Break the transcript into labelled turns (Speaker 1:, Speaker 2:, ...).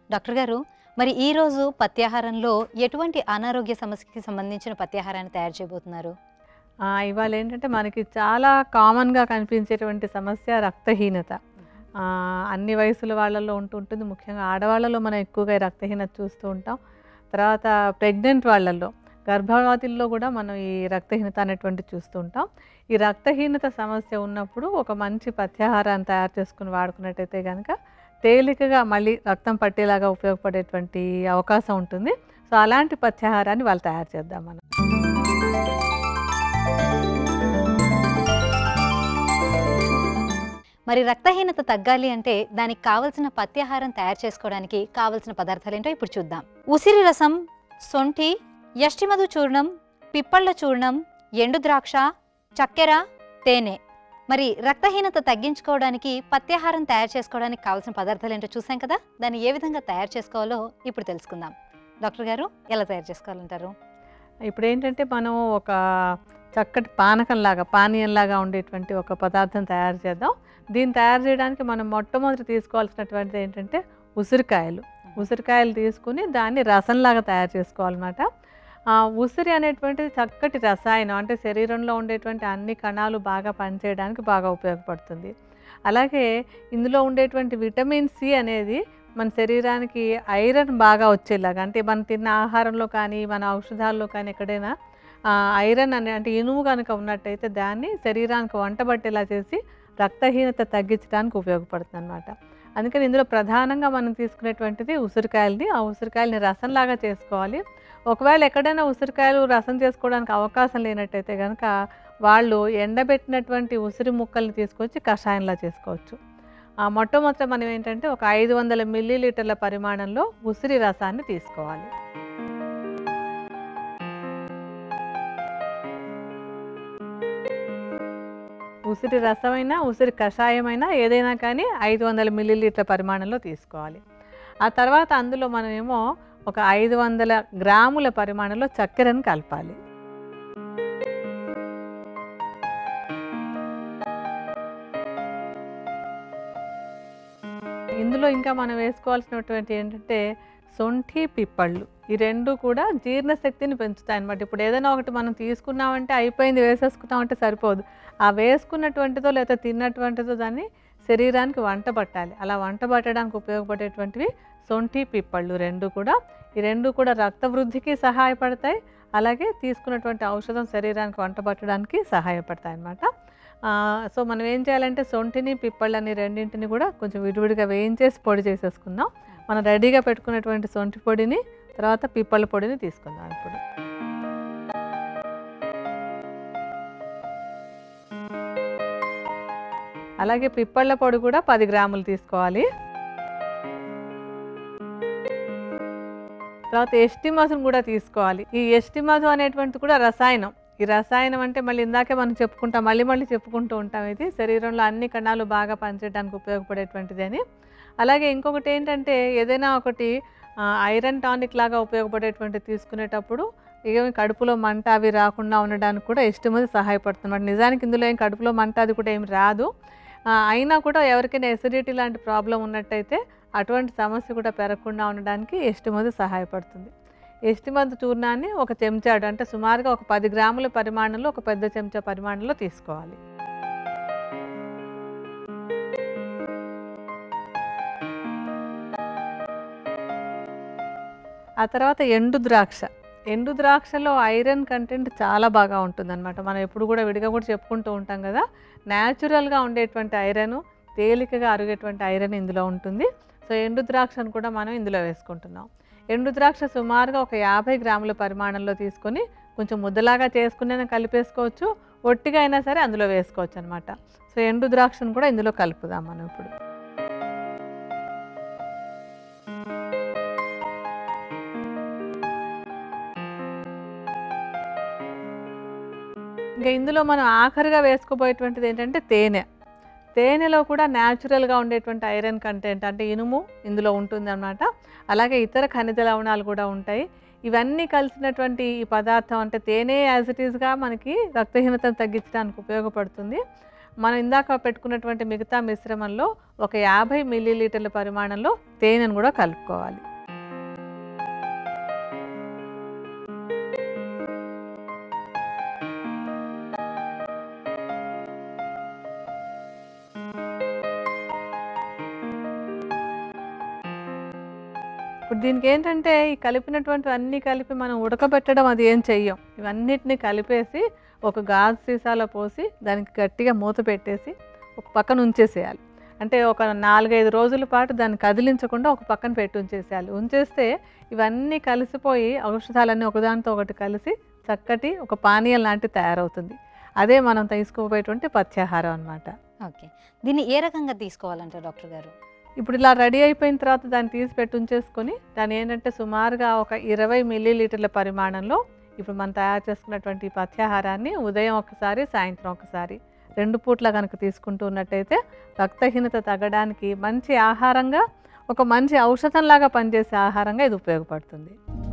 Speaker 1: doctor గారు మరి ఈ రోజు పత్యాహారంలో ఎటువంటి అనారోగ్య సమస్యకి సంబంధించిన పత్యాహారాన్ని తయారు చేయబోతున్నారు
Speaker 2: ఆ, ఇవాళ ఏంటంటే మనకి చాలా కామన్గా కనిపించేటువంటి సమస్య రక్తహీనత ఆ, అన్ని వయసుల వాళ్ళలో ఉంటుంటుంది ముఖ్యంగా ఆడవాళ్ళలో మనం ఎక్కువగా ఈ రక్తహీనత చూస్తూ ఉంటాం తర్వాత ప్రెగ్నెంట్ వాళ్ళల్లో గర్భవతుల్లో కూడా మనం ఈ రక్తహీనత అనేటువంటి చూస్తూ ఉంటాం ఈ రక్తహీనత సమస్య ఉన్నప్పుడు ఒక మంచి పథ్యాహారాన్ని తయారు చేసుకుని వాడుకున్నట్టయితే కనుక తేలికగా మళ్ళీ రక్తం పట్టేలాగా ఉపయోగపడేటువంటి అవకాశం ఉంటుంది సో అలాంటి పథ్యాహారాన్ని వాళ్ళు తయారు చేద్దాం మనం
Speaker 1: మరి రక్తహీనత తగ్గాలి అంటే దానికి కావలసిన పత్యాహారం తయారు చేసుకోవడానికి కావలసిన పదార్థాలు ఏంటో ఇప్పుడు చూద్దాం ఉసిరి రసం సొంఠి యష్టిమధు చూర్ణం పిప్పళ్ళ చూర్ణం ఎండు ద్రాక్ష చక్కెర తేనె మరి రక్తహీనత తగ్గించుకోవడానికి పత్యాహారం తయారు చేసుకోవడానికి కావాల్సిన పదార్థాలు ఏంటో చూసాం కదా దాన్ని ఏ విధంగా తయారు చేసుకోవాలో ఇప్పుడు తెలుసుకుందాం డాక్టర్ గారు ఎలా తయారు చేసుకోవాలంటారు
Speaker 2: ఇప్పుడు ఏంటంటే మనం ఒక చక్కటి పానకంలాగా పానీయంలాగా ఉండేటువంటి ఒక పదార్థం తయారు చేద్దాం దీన్ని తయారు చేయడానికి మనం మొట్టమొదటి తీసుకోవాల్సినటువంటిది ఏంటంటే ఉసిరికాయలు ఉసిరికాయలు తీసుకుని దాన్ని రసంలాగా తయారు చేసుకోవాలన్నమాట ఆ, ఉసిరి అనేటువంటిది చక్కటి రసాయనం అంటే శరీరంలో ఉండేటువంటి అన్ని కణాలు బాగా పనిచేయడానికి బాగా ఉపయోగపడుతుంది అలాగే ఇందులో ఉండేటువంటి విటమిన్ సి అనేది మన శరీరానికి ఐరన్ బాగా వచ్చేలాగా అంటే మనం తిన్న ఆహారంలో కానీ మన ఔషధాల్లో కానీ ఎక్కడైనా ఆ, ఐరన్ అనే అంటే ఇనుము కనుక ఉన్నట్టయితే దాన్ని శరీరానికి వంటబట్టేలా చేసి రక్తహీనత తగ్గించడానికి ఉపయోగపడుతుంది అనమాట అందుకని ఇందులో ప్రధానంగా మనం తీసుకునేటువంటిది ఉసిరికాయలది ఆ ఉసిరికాయలని రసంలాగా చేసుకోవాలి ఒకవేళ ఎక్కడైనా ఉసిరికాయలు రసం చేసుకోవడానికి అవకాశం లేనట్టయితే కనుక వాళ్ళు ఎండబెట్టినటువంటి ఉసిరి ముక్కల్ని తీసుకొచ్చి కషాయంలా చేసుకోవచ్చు ఆ మొట్టమొదట మనం ఏంటంటే ఒక ఐదు వందల మిల్లీ లీటర్ల పరిమాణంలో ఉసిరి రసాన్ని తీసుకోవాలి ఉసిరి రసమైనా ఉసిరి కషాయమైనా ఏదైనా కానీ ఐదు వందల మిల్లీలీటర్ల పరిమాణంలో తీసుకోవాలి ఆ తర్వాత అందులో మనమేమో ఒక ఐదు వందల గ్రాముల పరిమాణంలో చక్కెరను కలపాలి ఇందులో ఇంకా మనం వేసుకోవాల్సినటువంటి ఏంటంటే సొంఠి పిప్పళ్ళు ఈ రెండు కూడా జీర్ణశక్తిని పెంచుతాయి అన్నమాట ఇప్పుడు ఏదైనా ఒకటి మనం తీసుకున్నామంటే అయిపోయింది వేసేసుకున్నామంటే సరిపోదు ఆ వేసుకున్నటువంటిదో లేదా తిన్నటువంటిదో దాన్ని శరీరానికి వంట పట్టాలి అలా వంట పట్టడానికి ఉపయోగపడేటువంటివి సొంఠి పిప్పళ్ళు రెండు కూడా ఈ రెండు కూడా రక్త వృద్ధికి సహాయపడతాయి అలాగే తీసుకున్నటువంటి ఔషధం శరీరానికి వంట పట్టడానికి సహాయపడతాయి అన్నమాట ఆ, సో మనం ఏం చేయాలంటే సొంటిని పిప్పళ్ళని రెండింటిని కూడా కొంచెం విడివిడిగా వేయించేసి పొడి చేసేసుకుందాం మనం రెడీగా పెట్టుకున్నటువంటి సొంటి పొడిని తర్వాత పిప్పళ్ళ పొడిని తీసుకుందాం ఇప్పుడు అలాగే పిప్పళ్ళ పొడి కూడా పది గ్రాములు తీసుకోవాలి తర్వాత ఎస్టిమధును కూడా తీసుకోవాలి ఈ ఎస్టిమధు అనేటువంటి కూడా రసాయనం ఈ రసాయనం అంటే మళ్ళీ ఇందాకే మనం చెప్పుకుంటాం మళ్ళీ మళ్ళీ చెప్పుకుంటూ ఉంటాం ఇది శరీరంలో అన్ని కణాలు బాగా పనిచేయడానికి ఉపయోగపడేటువంటిది అని అలాగే ఇంకొకటి ఏంటంటే ఏదైనా ఒకటి ఆ, ఐరన్ టానిక్ లాగా ఉపయోగపడేటువంటి తీసుకునేటప్పుడు ఏమి కడుపులో మంట అవి రాకుండా ఉండడానికి కూడా ఎస్టిమది సహాయపడుతుంది నిజానికి ఇందులో ఏం కడుపులో మంట అది కూడా ఏం రాదు ఆ, అయినా కూడా ఎవరికైనా ఎసిడిటీ లాంటి ప్రాబ్లం ఉన్నట్టయితే అటువంటి సమస్య కూడా పెరగకుండా ఉండడానికి ఎస్టిమది సహాయపడుతుంది ఎస్టిమద్దు చూర్ణాన్ని ఒక చెంచాడు అంటే సుమారుగా ఒక పది గ్రాముల పరిమాణంలో ఒక పెద్ద చెంచా పరిమాణంలో తీసుకోవాలి ఆ తర్వాత ఎండు ద్రాక్ష ఎండు ద్రాక్షలో ఐరన్ కంటెంట్ చాలా బాగా ఉంటుందన్నమాట మనం ఎప్పుడు కూడా విడిగా కూడా చెప్పుకుంటూ ఉంటాం కదా న్యాచురల్గా ఉండేటువంటి ఐరన్ తేలికగా అరిగేటువంటి ఐరన్ ఇందులో ఉంటుంది సో ఎండు ద్రాక్షను కూడా మనం ఇందులో వేసుకుంటున్నాం ఎండు ద్రాక్ష సుమారుగా ఒక యాభై గ్రాముల పరిమాణంలో తీసుకొని కొంచెం ముద్దలాగా చేసుకునే కలిపేసుకోవచ్చు ఒట్టిగా అయినా సరే అందులో వేసుకోవచ్చు అనమాట సో ఎండు ద్రాక్షను కూడా ఇందులో కలుపుదాం మనం ఇప్పుడు ఇంకా ఇందులో మనం ఆఖరిగా వేసుకోబోయేటువంటిది ఏంటంటే తేనె తేనెలో కూడా న్యాచురల్గా ఉండేటువంటి ఐరన్ కంటెంట్ అంటే ఇనుము ఇందులో ఉంటుంది అనమాట అలాగే ఇతర ఖనిజ లవణాలు కూడా ఉంటాయి ఇవన్నీ కలిసినటువంటి ఈ పదార్థం అంటే తేనె యాజ్ ఇట్ ఈస్గా మనకి రక్తహీనతను తగ్గించడానికి ఉపయోగపడుతుంది మనం ఇందాక పెట్టుకున్నటువంటి మిగతా మిశ్రమంలో ఒక యాభై మిల్లీలీటర్ల పరిమాణంలో తేనెను కూడా కలుపుకోవాలి ఇప్పుడు దీనికి ఏంటంటే ఈ కలిపినటువంటి అన్నీ కలిపి మనం ఉడకబెట్టడం అది ఏం చెయ్యం ఇవన్నిటిని కలిపేసి ఒక గాజు సీసాలో పోసి దానికి గట్టిగా మూత పెట్టేసి ఒక పక్కన ఉంచేసేయాలి అంటే ఒక నాలుగైదు రోజుల పాటు దాన్ని కదిలించకుండా ఒక పక్కన పెట్టి ఉంచేసేయాలి ఉంచేస్తే ఇవన్నీ కలిసిపోయి ఔషధాలన్నీ ఒకదానితో ఒకటి కలిసి చక్కటి ఒక పానీయం లాంటి తయారవుతుంది అదే మనం తీసుకోబోయేటువంటి పథ్యాహారం అన్నమాట
Speaker 1: ఓకే దీన్ని ఏ రకంగా తీసుకోవాలంటారు డాక్టర్ గారు
Speaker 2: ఇప్పుడు ఇలా రెడీ అయిపోయిన తర్వాత దాన్ని తీసి పెట్టి ఉంచేసుకొని దాన్ని ఏంటంటే సుమారుగా ఒక ఇరవై మిల్లీలీటర్ల పరిమాణంలో ఇప్పుడు మనం తయారు చేసుకున్నటువంటి ఈ పథ్యాహారాన్ని ఉదయం ఒకసారి సాయంత్రం ఒకసారి రెండు పూట్ల కనుక తీసుకుంటూ ఉన్నట్టయితే రక్తహీనత తగ్గడానికి మంచి ఆహారంగా ఒక మంచి ఔషధంలాగా పనిచేసే ఆహారంగా ఇది ఉపయోగపడుతుంది